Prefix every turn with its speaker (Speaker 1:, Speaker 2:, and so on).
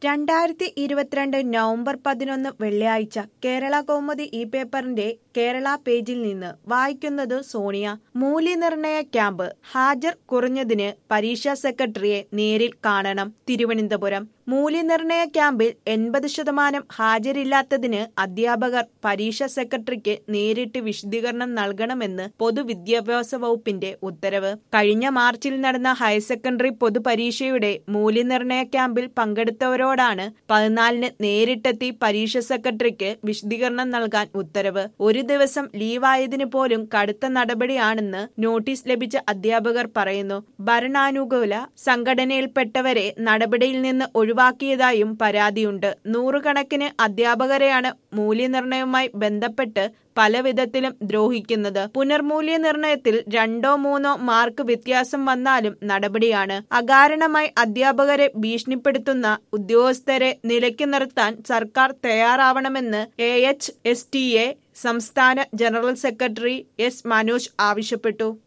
Speaker 1: രണ്ടായിരത്തി ഇരുപത്തിരണ്ട് നവംബർ പതിനൊന്ന് വെള്ളിയാഴ്ച കേരള കൗമുദി ഈ പേപ്പറിന്റെ കേരള പേജിൽ നിന്ന് വായിക്കുന്നത് സോണിയ മൂല്യനിർണയ ക്യാമ്പ് ഹാജർ കുറഞ്ഞതിന് പരീക്ഷാ സെക്രട്ടറിയെ നേരിൽ കാണണം തിരുവനന്തപുരം മൂല്യനിർണയ ക്യാമ്പിൽ എൺപത് ശതമാനം ഹാജരില്ലാത്തതിന് അധ്യാപകർ പരീക്ഷാ സെക്രട്ടറിക്ക് നേരിട്ട് വിശദീകരണം നൽകണമെന്ന് പൊതുവിദ്യാഭ്യാസ വകുപ്പിന്റെ ഉത്തരവ് കഴിഞ്ഞ മാർച്ചിൽ നടന്ന ഹയർ സെക്കൻഡറി പൊതുപരീക്ഷയുടെ മൂല്യനിർണയ ക്യാമ്പിൽ പങ്കെടുത്തവരോടാണ് പതിനാലിന് നേരിട്ടെത്തി പരീക്ഷ സെക്രട്ടറിക്ക് വിശദീകരണം നൽകാൻ ഉത്തരവ് ഒരു ദിവസം ലീവായതിനു പോലും കടുത്ത നടപടിയാണെന്ന് നോട്ടീസ് ലഭിച്ച അധ്യാപകർ പറയുന്നു ഭരണാനുകൂല സംഘടനയിൽപ്പെട്ടവരെ നടപടിയിൽ നിന്ന് ഒഴിവാക്കിയതായും പരാതിയുണ്ട് നൂറുകണക്കിന് അധ്യാപകരെയാണ് മൂല്യനിർണയവുമായി ബന്ധപ്പെട്ട് പല വിധത്തിലും ദ്രോഹിക്കുന്നത് പുനർമൂല്യനിർണയത്തിൽ രണ്ടോ മൂന്നോ മാർക്ക് വ്യത്യാസം വന്നാലും നടപടിയാണ് അകാരണമായി അധ്യാപകരെ ഭീഷണിപ്പെടുത്തുന്ന ഉദ്യോഗസ്ഥരെ നിലയ്ക്ക് നിർത്താൻ സർക്കാർ തയ്യാറാവണമെന്ന് A H S T A സംസ്ഥാന ജനറൽ സെക്രട്ടറി എസ് മനോജ് ആവശ്യപ്പെട്ടു